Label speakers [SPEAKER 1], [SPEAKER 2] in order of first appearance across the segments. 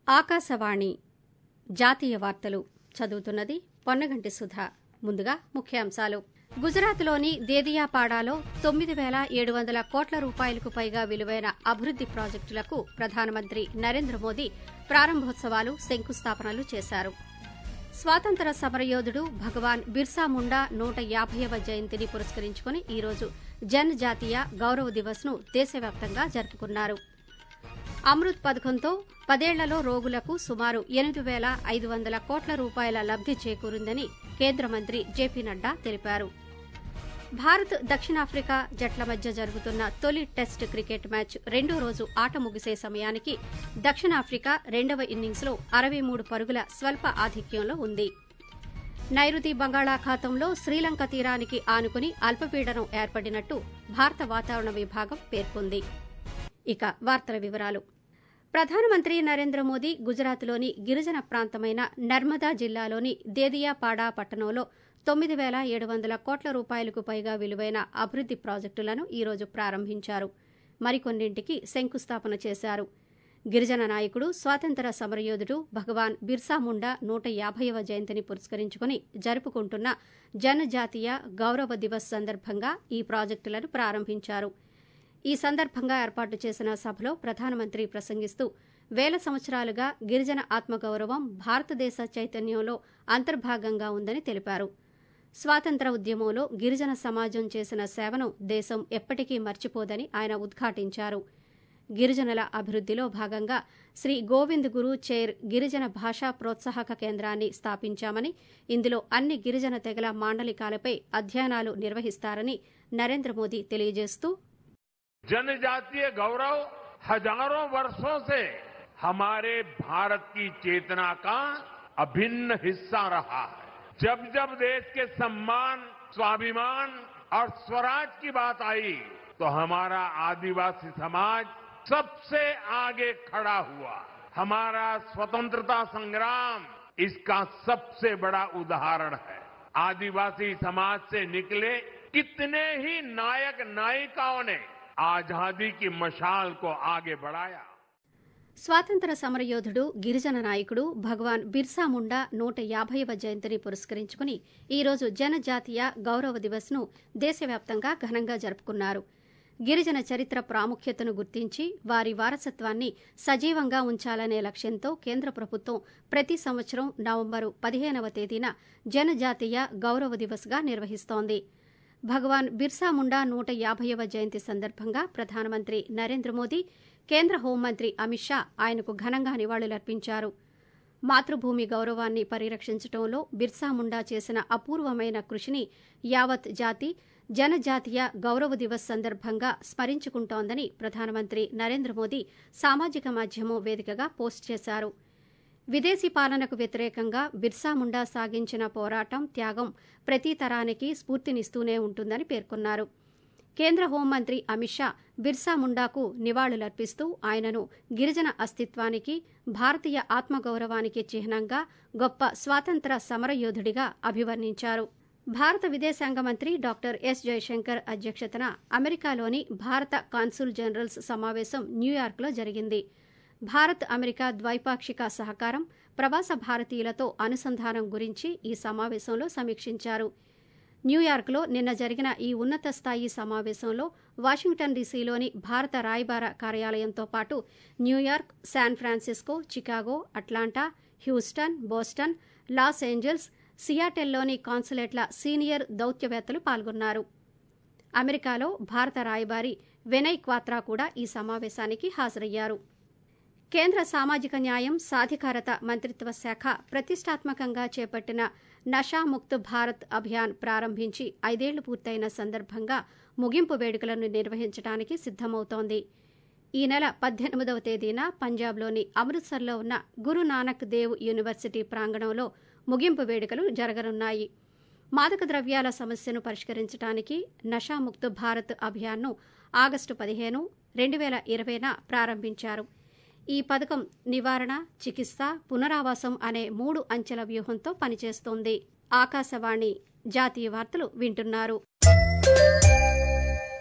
[SPEAKER 1] ఆకాశవాణి జాతీయ వార్తలు చదువుతున్నది పొన్నగంటి సుధ ముందుగా ముఖ్యాంశాలు గుజరాత్లోని దేదియాపాడాలో తొమ్మిది వేల ఏడు వందల కోట్ల రూపాయలకు పైగా విలువైన అభివృద్ది ప్రాజెక్టులకు ప్రధానమంత్రి నరేంద్ర మోదీ ప్రారంభోత్సవాలు శంకుస్థాపనలు చేశారు స్వాతంత్ర సమరయోధుడు భగవాన్ బిర్సా ముండా నూట యాభైవ జయంతిని పురస్కరించుకుని ఈరోజు జన్ జాతీయ గౌరవ దివస్ ను దేశవ్యాప్తంగా జరుపుకున్నారు అమృత్ పథకంతో పదేళ్లలో రోగులకు సుమారు ఎనిమిది వేల ఐదు వందల కోట్ల రూపాయల లబ్ది చేకూరిందని కేంద్ర మంత్రి జేపీ నడ్డా తెలిపారు భారత్ దక్షిణాఫ్రికా జట్ల మధ్య జరుగుతున్న తొలి టెస్ట్ క్రికెట్ మ్యాచ్ రెండో రోజు ఆట ముగిసే సమయానికి దక్షిణాఫ్రికా రెండవ ఇన్నింగ్స్లో అరవై మూడు పరుగుల స్వల్ప ఆధిక్యంలో ఉంది నైరుతి బంగాళాఖాతంలో శ్రీలంక తీరానికి ఆనుకుని అల్పపీడనం ఏర్పడినట్టు భారత వాతావరణ విభాగం పేర్కొంది ఇక వార్తల వివరాలు ప్రధానమంత్రి నరేంద్ర మోదీ గుజరాత్లోని గిరిజన ప్రాంతమైన నర్మదా జిల్లాలోని దేదియాపాడా పట్టణంలో తొమ్మిది వేల ఏడు వందల కోట్ల రూపాయలకు పైగా విలువైన అభివృద్ది ప్రాజెక్టులను ఈరోజు ప్రారంభించారు మరికొన్నింటికి శంకుస్థాపన చేశారు గిరిజన నాయకుడు స్వాతంత్ర సమరయోధుడు భగవాన్ బిర్సా ముండా నూట యాభైవ జయంతిని పురస్కరించుకుని జరుపుకుంటున్న జనజాతీయ గౌరవ దివస్ సందర్భంగా ఈ ప్రాజెక్టులను ప్రారంభించారు ఈ సందర్భంగా ఏర్పాటు చేసిన సభలో ప్రధానమంత్రి ప్రసంగిస్తూ వేల సంవత్సరాలుగా గిరిజన ఆత్మగౌరవం భారతదేశ చైతన్యంలో అంతర్భాగంగా ఉందని తెలిపారు స్వాతంత్ర ఉద్యమంలో గిరిజన సమాజం చేసిన సేవను దేశం ఎప్పటికీ మర్చిపోదని ఆయన ఉద్ఘాటించారు గిరిజనుల అభివృద్దిలో భాగంగా శ్రీ గోవింద్ గురు చైర్ గిరిజన భాషా ప్రోత్సాహక కేంద్రాన్ని స్థాపించామని ఇందులో అన్ని గిరిజన తెగల మాండలికాలపై అధ్యయనాలు నిర్వహిస్తారని నరేంద్ర మోదీ తెలియజేస్తూ
[SPEAKER 2] जनजातीय गौरव हजारों वर्षों से हमारे भारत की चेतना का अभिन्न हिस्सा रहा है जब जब देश के सम्मान स्वाभिमान और स्वराज की बात आई तो हमारा आदिवासी समाज सबसे आगे खड़ा हुआ हमारा स्वतंत्रता संग्राम इसका सबसे बड़ा उदाहरण है आदिवासी समाज से निकले कितने ही नायक नायिकाओं ने आजादी की मशाल को आगे बढ़ाया
[SPEAKER 1] స్వాతంత్ర సమరయోధుడు గిరిజన నాయకుడు భగవాన్ బిర్సా ముండా నూట యాభైవ జయంతిని పురస్కరించుకుని ఈరోజు జనజాతీయ గౌరవ దివస్ ను దేశవ్యాప్తంగా ఘనంగా జరుపుకున్నారు గిరిజన చరిత్ర ప్రాముఖ్యతను గుర్తించి వారి వారసత్వాన్ని సజీవంగా ఉంచాలనే లక్ష్యంతో కేంద్ర ప్రభుత్వం ప్రతి సంవత్సరం నవంబరు పదిహేనవ తేదీన జనజాతీయ గౌరవ దివస్గా నిర్వహిస్తోంది భగవాన్ బిర్సా ముండా నూట యాభైవ జయంతి సందర్భంగా ప్రధానమంత్రి నరేంద్ర మోదీ కేంద్ర హోంమంత్రి అమిత్ షా ఆయనకు ఘనంగా నివాళులర్పించారు మాతృభూమి గౌరవాన్ని పరిరక్షించడంలో బిర్సా ముండా చేసిన అపూర్వమైన కృషిని యావత్ జాతి జనజాతీయ గౌరవ దివస్ సందర్భంగా స్మరించుకుంటోందని ప్రధానమంత్రి నరేంద్ర మోదీ సామాజిక మాధ్యమం వేదికగా పోస్ట్ చేశారు విదేశీ పాలనకు వ్యతిరేకంగా బిర్సా ముండా సాగించిన పోరాటం త్యాగం ప్రతి తరానికి స్ఫూర్తినిస్తూనే ఉంటుందని పేర్కొన్నారు కేంద్ర హోంమంత్రి అమిత్ షా బిర్సా ముండాకు నివాళులర్పిస్తూ ఆయనను గిరిజన అస్తిత్వానికి భారతీయ ఆత్మగౌరవానికి చిహ్నంగా గొప్ప స్వాతంత్ర సమరయోధుడిగా అభివర్ణించారు భారత విదేశాంగ మంత్రి డాక్టర్ ఎస్ జయశంకర్ అధ్యక్షతన అమెరికాలోని భారత కాన్సుల్ జనరల్స్ సమావేశం న్యూయార్క్లో జరిగింది భారత్ అమెరికా ద్వైపాక్షిక సహకారం ప్రవాస భారతీయులతో అనుసంధానం గురించి ఈ సమావేశంలో సమీక్షించారు న్యూయార్క్లో నిన్న జరిగిన ఈ ఉన్నత స్థాయి సమావేశంలో వాషింగ్టన్ డీసీలోని భారత రాయబార కార్యాలయంతో పాటు New York San Francisco Chicago Atlanta Houston Boston Los Angeles సియాటెల్లోని కాన్సులేట్ల సీనియర్ దౌత్యవేత్తలు పాల్గొన్నారు అమెరికాలో భారత రాయబారి వినయ్ క్వాత్రా కూడా ఈ సమావేశానికి హాజరయ్యారు కేంద్ర సామాజిక న్యాయం సాధికారత మంత్రిత్వ శాఖ ప్రతిష్టాత్మకంగా చేపట్టిన నషాముక్త్ భారత్ అభియాన్ ప్రారంభించి ఐదేళ్లు పూర్తయిన సందర్భంగా ముగింపు వేడుకలను నిర్వహించడానికి సిద్దమవుతోంది ఈ నెల పద్దెనిమిదవ తేదీన పంజాబ్లోని అమృత్సర్లో ఉన్న గురు నానక్ దేవ్ యూనివర్సిటీ ప్రాంగణంలో ముగింపు వేడుకలు జరగనున్నాయి మాదక ద్రవ్యాల సమస్యను పరిష్కరించడానికి నషాముక్త్ భారత్ అభియాన్ను ఆగస్టు పదిహేను రెండు వేల ఇరవైన ప్రారంభించారు ఈ పథకం నివారణ చికిత్స పునరావాసం అనే మూడు అంచెల వ్యూహంతో పనిచేస్తోంది ఆకాశవాణి జాతీయ వార్తలు వింటున్నారు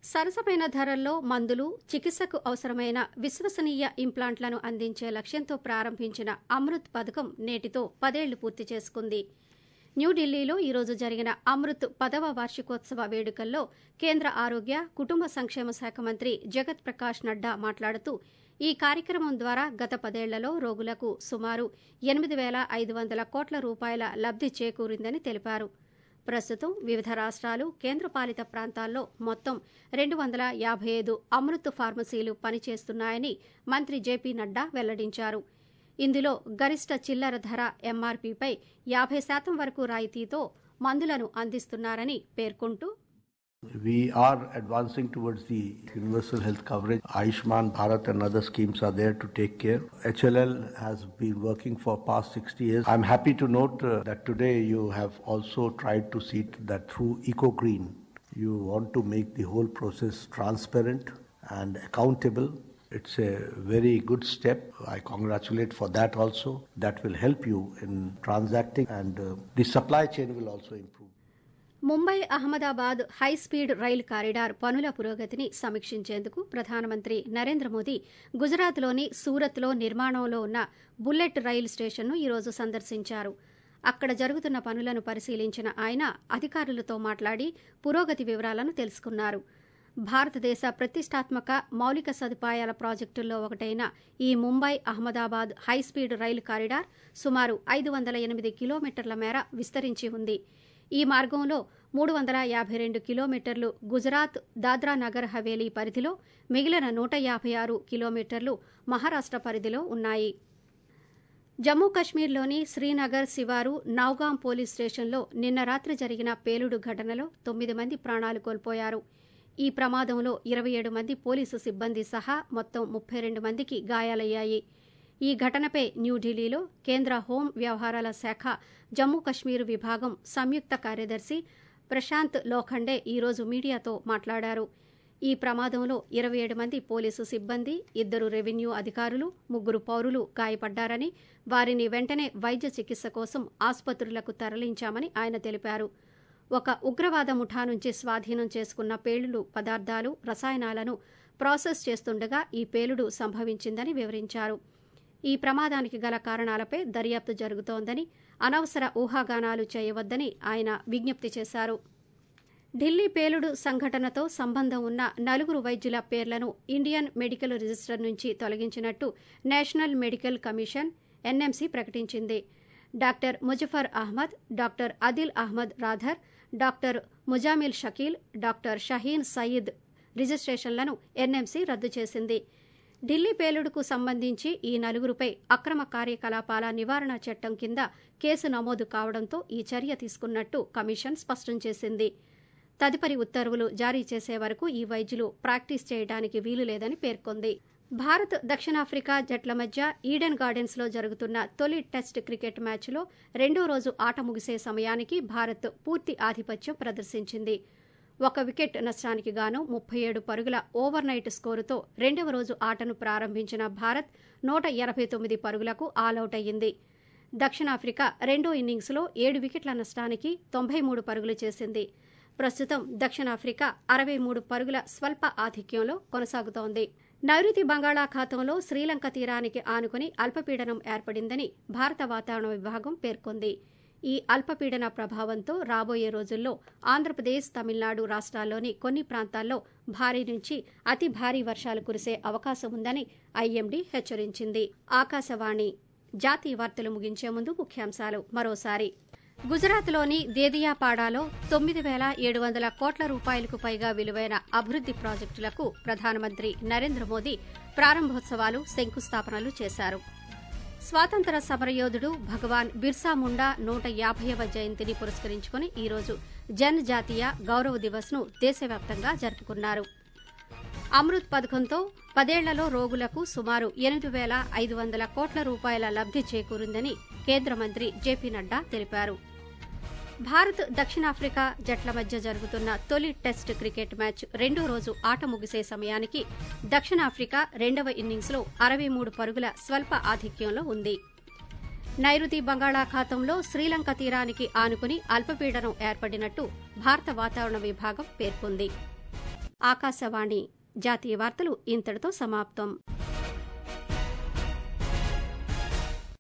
[SPEAKER 1] సరసమైన ధరల్లో మందులు చికిత్సకు అవసరమైన విశ్వసనీయ ఇంప్లాంట్లను అందించే లక్ష్యంతో ప్రారంభించిన అమృత్ పథకం నేటితో పదేళ్లు పూర్తి చేసుకుంది న్యూఢిల్లీలో ఈరోజు జరిగిన అమృత్ పదవ వార్షికోత్సవ వేడుకల్లో కేంద్ర ఆరోగ్య కుటుంబ సంక్షేమ శాఖ మంత్రి జగత్ ప్రకాష్ నడ్డా మాట్లాడుతూ ఈ కార్యక్రమం ద్వారా గత పదేళ్లలో రోగులకు సుమారు ఎనిమిది వేల ఐదు వందల కోట్ల రూపాయల లబ్ది చేకూరిందని తెలిపారు ప్రస్తుతం వివిధ రాష్ట్రాలు కేంద్రపాలిత ప్రాంతాల్లో మొత్తం రెండు వందల యాభై ఐదు అమృత్ ఫార్మసీలు పనిచేస్తున్నాయని మంత్రి జేపీ నడ్డా వెల్లడించారు ఇందులో గరిష్ట చిల్లర ధర ఎంఆర్పీపై యాభై శాతం వరకు రాయితీతో మందులను అందిస్తున్నారని పేర్కొంటూ
[SPEAKER 3] We are advancing towards the universal health coverage. Ayushman Bharat and other schemes are there to take care. HLL has been working for past 60 years. I'm happy to note uh, that today you have also tried to see that through Eco Green, you want to make the whole process transparent and accountable. It's a very good step. I congratulate for that also. That will help you in transacting and uh, the supply chain will also improve.
[SPEAKER 1] Mumbai Ahmedabad high speed రైలు corridor పనుల పురోగతిని సమీక్షించేందుకు ప్రధానమంత్రి నరేంద్ర మోదీ గుజరాత్లోని సూరత్లో నిర్మాణంలో ఉన్న bullet రైలు స్టేషన్ను ఈరోజు సందర్శించారు అక్కడ జరుగుతున్న పనులను పరిశీలించిన ఆయన అధికారులతో మాట్లాడి పురోగతి వివరాలను తెలుసుకున్నారు భారతదేశ ప్రతిష్టాత్మక మౌలిక సదుపాయాల ప్రాజెక్టుల్లో ఒకటైన ఈ ముంబై అహ్మదాబాద్ హైస్పీడ్ రైలు కారిడార్ సుమారు ఐదు వందల ఎనిమిది కిలోమీటర్ల మేర విస్తరించి ఉంది ఈ మార్గంలో మూడు వందల యాభై రెండు కిలోమీటర్లు గుజరాత్ దాద్రా నగర్ హవేలీ పరిధిలో మిగిలిన నూట యాభై ఆరు కిలోమీటర్లు మహారాష్ట పరిధిలో ఉన్నాయి జమ్మూ కశ్మీర్లోని శ్రీనగర్ శివారు నౌగాం పోలీస్ స్టేషన్లో నిన్న రాత్రి జరిగిన పేలుడు ఘటనలో తొమ్మిది మంది ప్రాణాలు కోల్పోయారు ఈ ప్రమాదంలో ఇరవై ఏడు మంది పోలీసు సిబ్బంది సహా మొత్తం ముప్పై రెండు మందికి గాయాలయ్యాయి ఈ ఘటనపై న్యూఢిల్లీలో కేంద్ర హోం వ్యవహారాల శాఖ జమ్మూ కశ్మీర్ విభాగం సంయుక్త కార్యదర్శి ప్రశాంత్ లోఖండే ఈరోజు మీడియాతో మాట్లాడారు ఈ ప్రమాదంలో ఇరవై ఏడు మంది పోలీసు సిబ్బంది ఇద్దరు రెవెన్యూ అధికారులు ముగ్గురు పౌరులు గాయపడ్డారని వారిని వెంటనే వైద్య చికిత్స కోసం ఆసుపత్రులకు తరలించామని ఆయన తెలిపారు ఒక ఉగ్రవాద ముఠా నుంచి స్వాధీనం చేసుకున్న పేలుడు పదార్థాలు రసాయనాలను ప్రాసెస్ చేస్తుండగా ఈ పేలుడు సంభవించిందని వివరించారు ఈ ప్రమాదానికి గల కారణాలపై దర్యాప్తు జరుగుతోందని అనవసర ఊహాగానాలు చేయవద్దని ఆయన విజ్ఞప్తి చేశారు ఢిల్లీ పేలుడు సంఘటనతో సంబంధం ఉన్న నలుగురు వైద్యుల పేర్లను ఇండియన్ మెడికల్ రిజిస్టర్ నుంచి తొలగించినట్టు నేషనల్ మెడికల్ కమిషన్ ఎన్ఎంసీ ప్రకటించింది doctor Muzaffar Ahmad doctor Adil Ahmad Rather doctor Muzammil Shakeel doctor Shaheen Saeed రిజిస్ట్రేషన్లను ఎన్ఎంసీ రద్దు చేసింది ఢిల్లీ పేలుడుకు సంబంధించి ఈ నలుగురుపై అక్రమ కార్యకలాపాల నివారణ చట్టం కింద కేసు నమోదు కావడంతో ఈ చర్య తీసుకున్నట్టు కమిషన్ స్పష్టం చేసింది తదుపరి ఉత్తర్వులు జారీ చేసే వరకు ఈ వైద్యులు ప్రాక్టీస్ చేయడానికి వీలు లేదని పేర్కొంది భారత్ దక్షిణాఫ్రికా జట్ల మధ్య ఈడెన్ గార్డెన్స్ లో జరుగుతున్న తొలి టెస్ట్ క్రికెట్ మ్యాచ్లో రెండో రోజు ఆట ముగిసే సమయానికి భారత్ పూర్తి ఆధిపత్యం ప్రదర్శించింది ఒక వికెట్ నష్టానికి గాను ముప్పై ఏడు పరుగుల ఓవర్ నైట్ స్కోరుతో రెండవ రోజు ఆటను ప్రారంభించిన భారత్ నూట ఎనభై తొమ్మిది పరుగులకు ఆలౌట్ అయ్యింది దక్షిణాఫ్రికా రెండో ఇన్నింగ్స్లో ఏడు వికెట్ల నష్టానికి తొంభై మూడు పరుగులు చేసింది ప్రస్తుతం దక్షిణాఫ్రికా అరవై మూడు పరుగుల స్వల్ప ఆధిక్యంలో కొనసాగుతోంది నైరుతి బంగాళాఖాతంలో శ్రీలంక తీరానికి ఆనుకుని అల్పపీడనం ఏర్పడిందని భారత వాతావరణ విభాగం పేర్కొంది ఈ అల్పపీడన ప్రభావంతో రాబోయే రోజుల్లో ఆంధ్రప్రదేశ్ తమిళనాడు రాష్ట్రాల్లోని కొన్ని ప్రాంతాల్లో భారీ నుంచి అతి భారీ వర్షాలు కురిసే అవకాశం ఉందని ఐఎండీ హెచ్చరించింది ఆకాశవాణి జాతీయ వార్తలు ముగించే ముందు ముఖ్యాంశాలు మరోసారి గుజరాత్లోని దేదియాపాడాలో తొమ్మిది వేల ఏడు వందల కోట్ల రూపాయలకు పైగా విలువైన అభివృద్ది ప్రాజెక్టులకు ప్రధానమంత్రి నరేంద్ర మోదీ ప్రారంభోత్సవాలు శంకుస్థాపనలు చేశారు స్వాతంత్ర సమరయోధుడు భగవాన్ బిర్సా ముండా నూట యాభైవ జయంతిని పురస్కరించుకుని ఈరోజు జన్ జాతీయ గౌరవ దివస్ ను దేశవ్యాప్తంగా జరుపుకున్నారు అమృత్ పథకంతో పదేళ్లలో రోగులకు సుమారు ఎనిమిది వేల ఐదు వందల కోట్ల రూపాయల లబ్ది చేకూరిందని కేంద్ర మంత్రి జేపీ నడ్డా తెలిపారు భారత్ దక్షిణాఫ్రికా జట్ల మధ్య జరుగుతున్న తొలి టెస్ట్ క్రికెట్ మ్యాచ్ రెండో రోజు ఆట ముగిసే సమయానికి దక్షిణాఫ్రికా రెండవ ఇన్నింగ్స్లో అరవై మూడు పరుగుల స్వల్ప ఆధిక్యంలో ఉంది నైరుతి బంగాళాఖాతంలో శ్రీలంక తీరానికి ఆనుకుని అల్పపీడనం ఏర్పడినట్టు భారత వాతావరణ విభాగం పేర్కొంది ఆకాశవాణి జాతీయ వార్తలు ఇంతటితో సమాప్తం